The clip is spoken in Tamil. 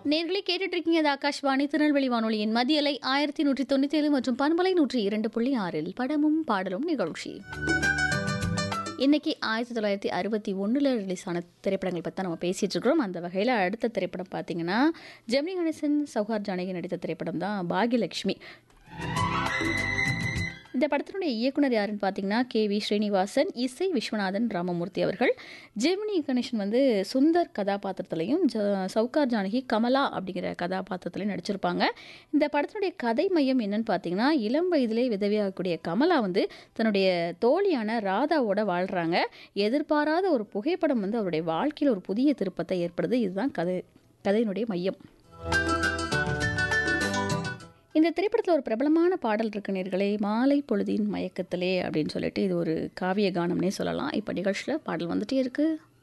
நேர்களை கேட்டுட்டு இருக்கீங்க இது ஆகாஷ்வாணி திருநெல்வேலி வானொலியின் மதியலை ஆயிரத்தி நூற்றி தொண்ணூற்றி ஏழு மற்றும் பண்பலை நூற்றி இரண்டு புள்ளி ஆறில் படமும் பாடலும் நிகழ்ச்சி இன்னைக்கு ஆயிரத்தி தொள்ளாயிரத்தி அறுபத்தி ஒன்றில் ரிலீஸ் ஆன திரைப்படங்கள் பற்றி நம்ம பேசிகிட்டு இருக்கிறோம் அந்த வகையில் அடுத்த திரைப்படம் பார்த்தீங்கன்னா ஜெமினி கணேசன் சௌஹார் ஜானகி நடித்த திரைப்படம் தான் பாகியலட்சுமி இந்த படத்தினுடைய இயக்குனர் யாருன்னு பார்த்தீங்கன்னா கே வி ஸ்ரீனிவாசன் இசை விஸ்வநாதன் ராமமூர்த்தி அவர்கள் ஜெமினி கணேசன் வந்து சுந்தர் கதாபாத்திரத்திலையும் ஜ சவுகார் ஜானகி கமலா அப்படிங்கிற கதாபாத்திரத்திலையும் நடிச்சிருப்பாங்க இந்த படத்தினுடைய கதை மையம் என்னன்னு பார்த்தீங்கன்னா இளம் வயதிலே விதவியாகக்கூடிய கமலா வந்து தன்னுடைய தோழியான ராதாவோட வாழ்கிறாங்க எதிர்பாராத ஒரு புகைப்படம் வந்து அவருடைய வாழ்க்கையில் ஒரு புதிய திருப்பத்தை ஏற்படுது இதுதான் கதை கதையினுடைய மையம் இந்த திரைப்படத்தில் ஒரு பிரபலமான பாடல் இருக்கு நேர்களே மாலை பொழுதின் மயக்கத்திலே அப்படின்னு சொல்லிட்டு இது ஒரு காவிய கானம்னே சொல்லலாம் இப்போ நிகழ்ச்சியில் பாடல் வந்துட்டே இருக்குது